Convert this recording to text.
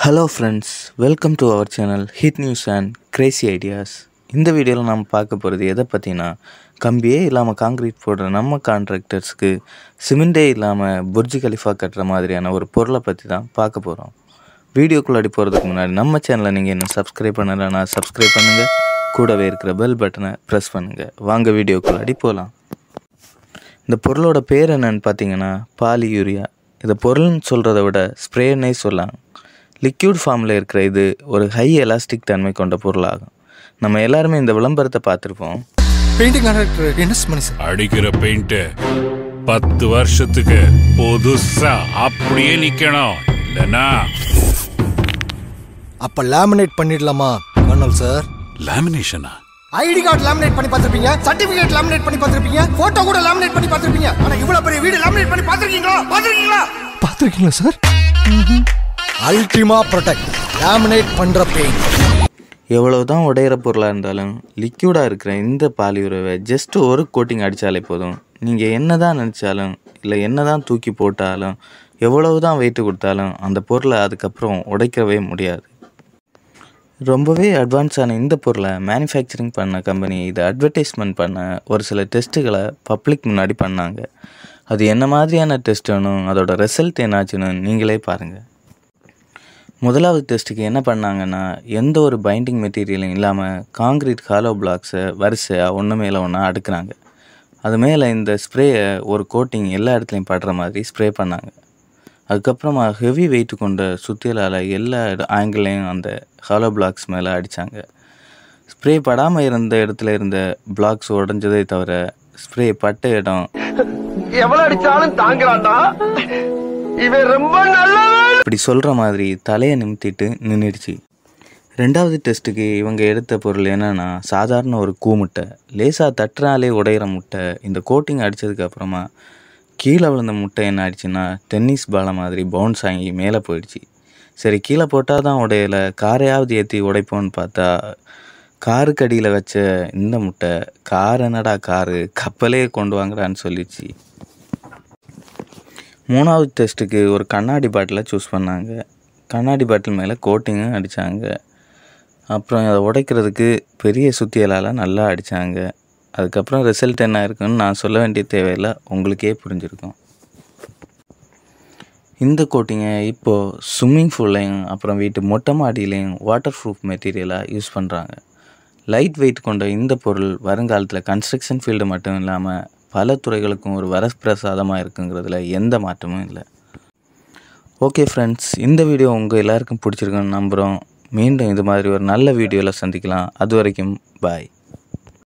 hello friends welcome to our channel hit news and crazy ideas இந்த வீடியோவில் நாம் பார்க்க போகிறது எதை பற்றினா கம்பியே இல்லாமல் காங்க்ரீட் போடுற நம்ம கான்ட்ராக்டர்ஸ்க்கு சிமெண்டே இல்லாமல் புர்ஜ் கலிஃபா கட்டுற மாதிரியான ஒரு பொருளை பற்றி தான் பார்க்க போகிறோம் வீடியோக்குள்ளாடி போகிறதுக்கு முன்னாடி நம்ம சேனலை நீங்கள் இன்னும் சப்ஸ்கிரைப் பண்ணலைன்னா சப்ஸ்கிரைப் பண்ணுங்கள் கூடவே இருக்கிற பெல் பட்டனை ப்ரெஸ் பண்ணுங்கள் வாங்க வீடியோக்குள்ளாடி போகலாம் இந்த பொருளோட பேர் என்னன்னு பார்த்தீங்கன்னா பாலி யூரியா இதை பொருள்னு சொல்கிறத விட ஸ்ப்ரேன்னே சொல்லலாம் லிக்யூட் ஃபார்மில் இருக்கிற இது ஒரு ஹை எலாஸ்டிக் தன்மை கொண்ட பொருளாகும் நம்ம எல்லாருமே இந்த விளம்பரத்தை பார்த்துருப்போம் பெயிண்டிங் கான்ட்ராக்டர் என்ன மணி சார் அடிக்கிற பெயிண்ட் பத்து வருஷத்துக்கு புதுசா அப்படியே நிக்கணும் இல்லனா அப்ப லேமினேட் பண்ணிடலாமா கர்னல் சார் லேமினேஷனா ஐடி கார்டு லேமினேட் பண்ணி பார்த்திருப்பீங்க சர்டிபிகேட் லேமினேட் பண்ணி பார்த்திருப்பீங்க போட்டோ கூட லேமினேட் பண்ணி பார்த்திருப்பீங்க ஆனா இவ்வளவு பெரிய வீடு லேமினேட் பண்ணி பார்த்திருக்கீங்களா பார்த்திருக்கீங்களா பார்த்திருக்கீங்களா சார் அல்டிமா ப்ரொடெக்ட் லேமினேட் பண்ற பெயிண்ட் எவ்வளவு தான் உடையிற பொருளாக இருந்தாலும் லிக்யூடாக இருக்கிற இந்த பாலியுறவை ஜஸ்ட் ஒரு கோட்டிங் அடித்தாலே போதும் நீங்கள் என்ன தான் நினச்சாலும் இல்லை என்ன தான் தூக்கி போட்டாலும் எவ்வளவு தான் வெயிட்டு கொடுத்தாலும் அந்த பொருளை அதுக்கப்புறம் உடைக்கவே முடியாது ரொம்பவே அட்வான்ஸான இந்த பொருளை மேனுஃபேக்சரிங் பண்ண கம்பெனி இதை அட்வர்டைஸ்மெண்ட் பண்ண ஒரு சில டெஸ்ட்டுகளை பப்ளிக் முன்னாடி பண்ணாங்க அது என்ன மாதிரியான டெஸ்ட்டுன்னு அதோட ரிசல்ட் என்னாச்சுன்னு நீங்களே பாருங்கள் முதலாவது டெஸ்ட்டுக்கு என்ன பண்ணாங்கன்னா எந்த ஒரு பைண்டிங் மெட்டீரியலும் இல்லாமல் காங்கிரீட் ஹாலோ பிளாக்ஸை வரிசையாக ஒன்று மேலே ஒன்றா அடுக்குனாங்க அது மேலே இந்த ஸ்ப்ரேயை ஒரு கோட்டிங் எல்லா இடத்துலையும் படுற மாதிரி ஸ்ப்ரே பண்ணாங்க அதுக்கப்புறமா ஹெவி வெயிட் கொண்ட சுத்தியலால் எல்லா ஆங்கிளையும் அந்த ஹாலோ பிளாக்ஸ் மேலே அடித்தாங்க ஸ்ப்ரே படாமல் இருந்த இடத்துல இருந்த பிளாக்ஸ் உடஞ்சதே தவிர ஸ்ப்ரே பட்ட இடம் எவ்வளவு அடிச்சாலும் தாங்குறான்டா இவன் ரொம்ப நல்லவன் இப்படி சொல்கிற மாதிரி தலையை நிமித்திட்டு நின்றுடுச்சு ரெண்டாவது டெஸ்ட்டுக்கு இவங்க எடுத்த பொருள் என்னன்னா சாதாரண ஒரு கூமுட்டை லேசாக தட்டுறாலே உடையிற முட்டை இந்த கோட்டிங் அடித்ததுக்கு அப்புறமா கீழே விழுந்த முட்டை என்ன ஆயிடுச்சுன்னா டென்னிஸ் பாலை மாதிரி பவுன்ஸ் ஆகி மேலே போயிடுச்சு சரி கீழே போட்டால் தான் உடையலை காரையாவது ஏற்றி உடைப்போன்னு பார்த்தா காருக்கு அடியில் வச்ச இந்த முட்டை கார் என்னடா காரு கப்பலே கொண்டு வாங்கடான்னு சொல்லிடுச்சு மூணாவது டெஸ்ட்டுக்கு ஒரு கண்ணாடி பாட்டிலை சூஸ் பண்ணாங்க கண்ணாடி பாட்டில் மேலே கோட்டிங்கும் அடித்தாங்க அப்புறம் அதை உடைக்கிறதுக்கு பெரிய சுத்தியலால் நல்லா அடித்தாங்க அதுக்கப்புறம் ரிசல்ட் என்ன இருக்குன்னு நான் சொல்ல வேண்டிய தேவையில்லை உங்களுக்கே புரிஞ்சிருக்கும் இந்த கோட்டிங்கை இப்போது ஸ்விம்மிங் பூல்லையும் அப்புறம் வீட்டு மொட்டை மாடியிலையும் வாட்டர் ப்ரூஃப் மெட்டீரியலாக யூஸ் பண்ணுறாங்க லைட் வெயிட் கொண்ட இந்த பொருள் வருங்காலத்தில் கன்ஸ்ட்ரக்ஷன் ஃபீல்டு மட்டும் இல்லாமல் பல துறைகளுக்கும் ஒரு வரப்பிரசாதமாக இருக்குங்கிறதுல எந்த மாற்றமும் இல்லை ஓகே ஃப்ரெண்ட்ஸ் இந்த வீடியோ உங்கள் எல்லாருக்கும் பிடிச்சிருக்குன்னு நம்புகிறோம் மீண்டும் இது மாதிரி ஒரு நல்ல வீடியோவில் சந்திக்கலாம் அது வரைக்கும் பாய்